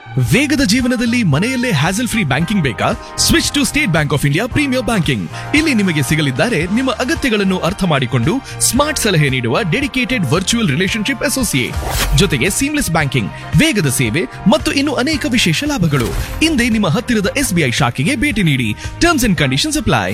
ವೇಗದ ಜೀವನದಲ್ಲಿ ಮನೆಯಲ್ಲೇ ಹ್ಯಾಸಲ್ ಫ್ರೀ ಬ್ಯಾಂಕಿಂಗ್ ಬೇಕಾ switch to State Bank of India premier banking ಇಲ್ಲಿ ನಿಮಗೆ ಸಿಗಲಿದ್ದಾರೆ ನಿಮ್ಮ ಅಗತ್ಯಗಳನ್ನು ಅರ್ಥ ಮಾಡಿಕೊಂಡು ಸ್ಮಾರ್ಟ್ ಸಲಹೆ ನೀಡುವ ಡೆಡಿಕೇಟೆಡ್ ವರ್ಚುವಲ್ ರಿಲೇಶನ್ಶಿಪ್ ಅಸೋಸಿಯೇಟ್ ಜೊತೆಗೆ ಸೀಮ್ಲೆಸ್ ಬ್ಯಾಂಕಿಂಗ್ ವೇಗದ ಸೇವೆ ಮತ್ತು ಇನ್ನು ಅನೇಕ ವಿಶೇಷ ಲಾಭಗಳು ಹಿಂದೆ ನಿಮ್ಮ ಹತ್ತಿರದ ಎಸ್ಬಿಐ ಶಾಖೆಗೆ ಭೇಟಿ ನೀಡಿ terms and conditions apply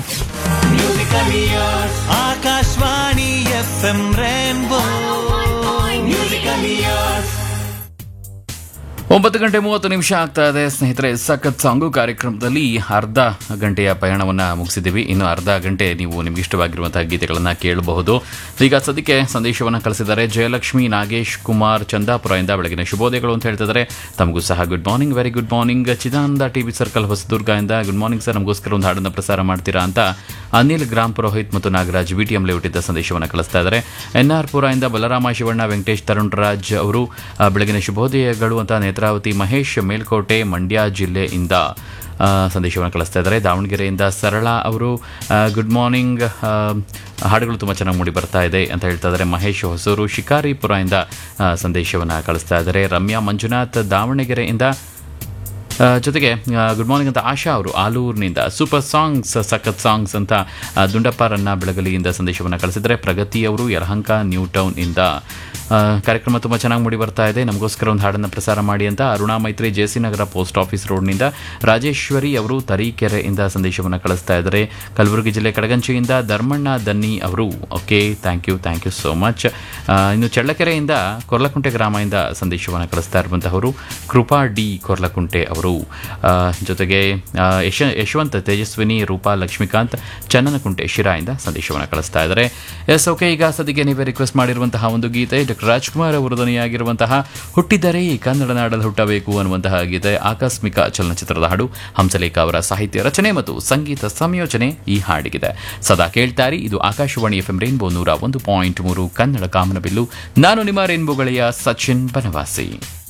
Akashvani F M rainbow musical years ಒಂಬತ್ತು ಗಂಟೆ ಮೂವತ್ತು ನಿಮಿಷ ಆಗ್ತಾ ಇದೆ ಸ್ನೇಹಿತರೆ ಸಖತ್ ಸಾಂಗು ಕಾರ್ಯಕ್ರಮದಲ್ಲಿ ಅರ್ಧ ಗಂಟೆಯ ಪಯಣವನ್ನು ಮುಗಿಸಿದ್ದೀವಿ ಇನ್ನು ಅರ್ಧ ಗಂಟೆ ನೀವು ನಿಮ್ಗೆ ಇಷ್ಟವಾಗಿರುವಂತಹ ಗೀತೆಗಳನ್ನು ಕೇಳಬಹುದು ಈಗ ಸದ್ಯಕ್ಕೆ ಸಂದೇಶವನ್ನು ಕಳಿಸಿದ್ದಾರೆ ಜಯಲಕ್ಷ್ಮಿ ನಾಗೇಶ್ ಕುಮಾರ್ ಚಂದಾಪುರದಿಂದ ಬೆಳಗಿನ ಶುಭೋದಯಗಳು ಅಂತ ಹೇಳ್ತಿದ್ದಾರೆ ತಮಗೂ ಸಹ good morning very good morning Chidananda TV circle ಹೊಸದುರ್ಗದಿಂದ ಗುಡ್ ಮಾರ್ನಿಂಗ್ ಸರ್ ನಮಗೋಸ್ಕರ ಒಂದು ಹಾಡನ್ನು ಪ್ರಸಾರ ಮಾಡ್ತೀರಾ ಅಂತ ಅನಿಲ್ ಗ್ರಾಮ್ ಪುರೋಹಿತ್ ಮತ್ತು ನಾಗರಾಜ್ ವಿ ಟಿ ಎಂ ಲೇಔಟಿದ್ದ ಸಂದೇಶವನ್ನು ಕಳಿಸ್ತಾ ಇದ್ದಾರೆ ಎನ್ ಆರ್ ಪುರದಿಂದ ಬಲರಾಮ ಶಿವಣ್ಣ ವೆಂಕಟೇಶ್ ತರುಣ್ ರಾಜ್ ಅವರು ಆ, ಬೆಳಗಿನ ಶುಭೋದಯಗಳು ಅಂತ ನೇತ್ರಾವತಿ ಮಹೇಶ್ ಮೇಲ್ಕೋಟೆ ಮಂಡ್ಯ ಜಿಲ್ಲೆಯಿಂದ ಆ, ಸಂದೇಶವನ್ನು ಕಳಿಸ್ತಾ ಇದ್ದಾರೆ ದಾವಣಗೆರೆಯಿಂದ ಸರಳ ಅವರು ಗುಡ್ ಮಾರ್ನಿಂಗ್ ಹಾಡುಗಳು ತುಂಬ ಚೆನ್ನಾಗಿ ಮೂಡಿ ಬರ್ತಾ ಇದೆ ಅಂತ ಹೇಳ್ತಾ ಇದ್ದಾರೆ ಮಹೇಶ್ ಹೊಸೂರು ಶಿಕಾರಿಪುರದಿಂದ ಆ, ಸಂದೇಶವನ್ನು ಕಳಿಸ್ತಾ ಇದ್ದಾರೆ ರಮ್ಯಾ ಮಂಜುನಾಥ್ ದಾವಣಗೆರೆಯಿಂದ ಆ, ಜೊತೆಗೆ ಗುಡ್ ಮಾರ್ನಿಂಗ್ ಅಂತ ಆಶಾ ಅವರು ಆಲೂರಿನಿಂದ ಸೂಪರ್ ಸಾಂಗ್ಸ್ ಸಖತ್ ಸಾಂಗ್ಸ್ ಅಂತ ಆ, ದುಂಡಪ್ಪರನ್ನ ಬೆಳಗಲಿಯಿಂದ ಸಂದೇಶವನ್ನು ಕಳಿಸಿದರೆ ಪ್ರಗತಿ ಅವರು ಯಲಹಂಕ ನ್ಯೂ ಟೌನ್ ಇಂದ ಆ, ಕಾರ್ಯಕ್ರಮ ತುಂಬ ಚೆನ್ನಾಗಿ ಮೂಡಿ ಬರ್ತಾ ಇದೆ ನಮಗೋಸ್ಕರ ಒಂದು ಹಾಡನ್ನು ಪ್ರಸಾರ ಮಾಡಿ ಅಂತ Aruna Maithri J C Nagar post office ರೋಡ್ನಿಂದ ರಾಜೇಶ್ವರಿ ಅವರು ತರೀಕೆರೆಯಿಂದ ಸಂದೇಶವನ್ನು ಕಳಿಸ್ತಾ ಇದ್ದಾರೆ ಕಲಬುರಗಿ ಜಿಲ್ಲೆ ಕಡಗಂಚಿಯಿಂದ ಧರ್ಮಣ್ಣ ದನ್ನಿ ಅವರು okay thank you thank you so much ಇನ್ನು ಚಳ್ಳಕೆರೆಯಿಂದ ಕೊರ್ಲಕುಂಟೆ ಗ್ರಾಮದಿಂದ ಸಂದೇಶವನ್ನು ಕಳಿಸ್ತಾ ಇರುವಂತಹವರು ಕೃಪಾ ಡಿ ಕೊರ್ಲಕುಂಟೆ ಅವರು ಆ, ಜೊತೆಗೆ ಆ, ಯಶ ಯಶವಂತ್ ತೇಜಸ್ವಿನಿ ರೂಪಾ ಲಕ್ಷ್ಮೀಕಾಂತ್ ಚನ್ನನಕುಂಟೆ ಶಿರಾಯಿಂದ ಸಂದೇಶವನ್ನು ಕಳಿಸ್ತಾ ಇದ್ದಾರೆ ಎಸ್ ಓಕೆ ಈಗ ಸದ್ಯಕ್ಕೆ ನೀವೇ ರಿಕ್ವೆಸ್ಟ್ ಮಾಡಿರುವಂತಹ ಒಂದು ಗೀತೆ ಡಾಕ್ಟರ್ ರಾಜ್ಕುಮಾರ್ ಅವರು ಧ್ವನಿಯಾಗಿರುವಂತಹ ಹುಟ್ಟಿದರೆ ಕನ್ನಡ ನಾಡಲ್ಲಿ ಹುಟ್ಟಬೇಕು ಅನ್ನುವಂತಹ ಗೀತೆ ಆಕಸ್ಮಿಕ ಚಲನಚಿತ್ರದ ಹಾಡು ಹಂಸಲೇಖ ಅವರ ಸಾಹಿತ್ಯ ರಚನೆ ಮತ್ತು ಸಂಗೀತ ಸಂಯೋಜನೆ ಈ ಹಾಡಿಗಿದೆ ಸದಾ ಕೇಳ್ತಾರಿ ಇದು ಆಕಾಶವಾಣಿ ಎಫ್ ಎಂ ರೈನ್ಬೋ ನೂರ ಒಂದು ಪಾಯಿಂಟ್ ಮೂರು ಕನ್ನಡ ಕಾಮನಬಿಲ್ಲು ನಾನು ನಿಮ್ಮ ರೈನ್ಬೋ ಗೆಳೆಯ ಸಚಿನ್ ಬನವಾಸಿ